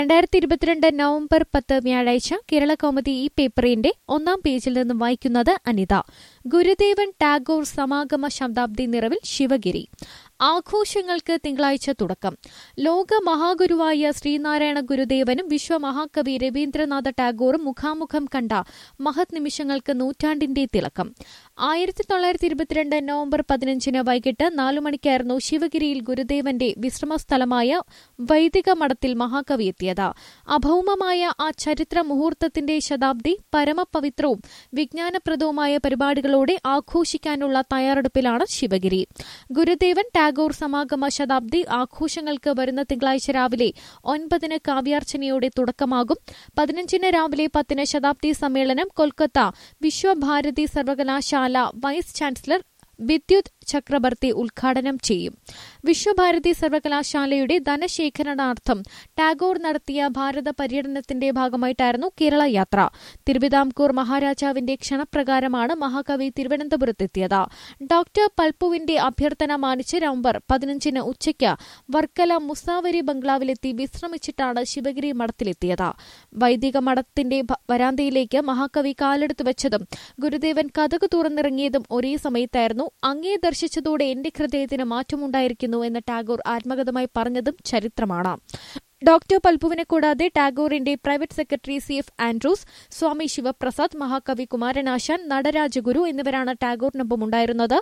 രണ്ടായിരത്തി ഇരുപത്തിരണ്ട് നവംബർ പത്ത് വ്യാഴാഴ്ച കേരള കൗമുദി ഈ പേപ്പറിന്റെ ഒന്നാം പേജിൽ നിന്നും വായിക്കുന്നത് അനിത ഗുരുദേവൻ ടാഗോർ സമാഗമ ശതാബ്ദി നിറവിൽ ശിവഗിരി ആഘോഷങ്ങൾക്ക് തിങ്കളാഴ്ച തുടക്കം ലോക മഹാഗുരുവായ ശ്രീനാരായണ ഗുരുദേവനും വിശ്വമഹാകവി രവീന്ദ്രനാഥ ടാഗോറും മുഖാമുഖം കണ്ട മഹത് നിമിഷങ്ങൾക്ക് നൂറ്റാണ്ടിന്റെ തിളക്കം ആയിരത്തി തൊള്ളായിരത്തി ഇരുപത്തിരണ്ട് നവംബർ പതിനഞ്ചിന് വൈകിട്ട് നാലു മണിക്കായിരുന്നു ശിവഗിരിയിൽ ഗുരുദേവന്റെ വിശ്രമസ്ഥലമായ വൈദിക മഠത്തിൽ മഹാകവി എത്തിയത് അഭൌമമായ ആ ചരിത്ര മുഹൂർത്തത്തിന്റെ ശതാബ്ദി പരമപവിത്രവും വിജ്ഞാനപ്രദവുമായ പരിപാടികളോടെ ആഘോഷിക്കാനുള്ള തയ്യാറെടുപ്പിലാണ് ശിവഗിരി ഗുരുദേവൻ ടാഗോർ സമാഗമ ശതാബ്ദി ആഘോഷങ്ങൾക്ക് വരുന്ന തിങ്കളാഴ്ച രാവിലെ ഒൻപതിന് കാവ്യാർച്ചനയോടെ തുടക്കമാകും പതിനഞ്ചിന് രാവിലെ പത്തിന് ശതാബ്ദി സമ്മേളനം കൊൽക്കത്ത വിശ്വഭാരതി സർവകലാശാല വൈസ് ചാൻസലർ വിദ്യുത് ചക്രബർത്തി ഉദ്ഘാടനം ചെയ്യും വിശ്വഭാരതി സർവകലാശാലയുടെ ധനശേഖരണാർത്ഥം ടാഗോർ നടത്തിയ ഭാരത പര്യടനത്തിന്റെ ഭാഗമായിട്ടായിരുന്നു കേരള യാത്ര തിരുവിതാംകൂർ മഹാരാജാവിന്റെ ക്ഷണപ്രകാരമാണ് മഹാകവി തിരുവനന്തപുരത്തെത്തിയത് ഡോക്ടർ പൽപ്പുവിന്റെ അഭ്യർത്ഥന മാനിച്ച് നവംബർ പതിനഞ്ചിന് ഉച്ചയ്ക്ക് വർക്കല മുസാവരി ബംഗ്ലാവിലെത്തി വിശ്രമിച്ചിട്ടാണ് ശിവഗിരി മഠത്തിലെത്തിയത് വൈദിക മഠത്തിന്റെ വരാന്തയിലേക്ക് മഹാകവി കാലെടുത്തു വെച്ചതും ഗുരുദേവൻ കഥകു തുറന്നിറങ്ങിയതും ഒരേ സമയത്തായിരുന്നു അങ്ങേ ദർശിച്ചതോടെ എന്റെ ഹൃദയത്തിന് മാറ്റമുണ്ടായിരിക്കുന്നു എന്ന് ടാഗോർ ആത്മഗതമായി പറഞ്ഞതും ചരിത്രമാണ് ഡോക്ടർ പൽപുവിനെ കൂടാതെ ടാഗോറിന്റെ private secretary C F Andrews Swami Sivaprasad മഹാകവി കുമാരനാശാൻ നടരാജഗുരു എന്നിവരാണ് ടാഗോറിനൊപ്പം ഉണ്ടായിരുന്നത്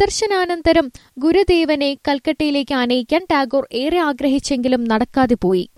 സന്ദർശനാനന്തരം ഗുരുദേവനെ കൽക്കട്ടയിലേക്ക് ആനയിക്കാൻ ടാഗോർ ഏറെ ആഗ്രഹിച്ചെങ്കിലും നടക്കാതെ പോയി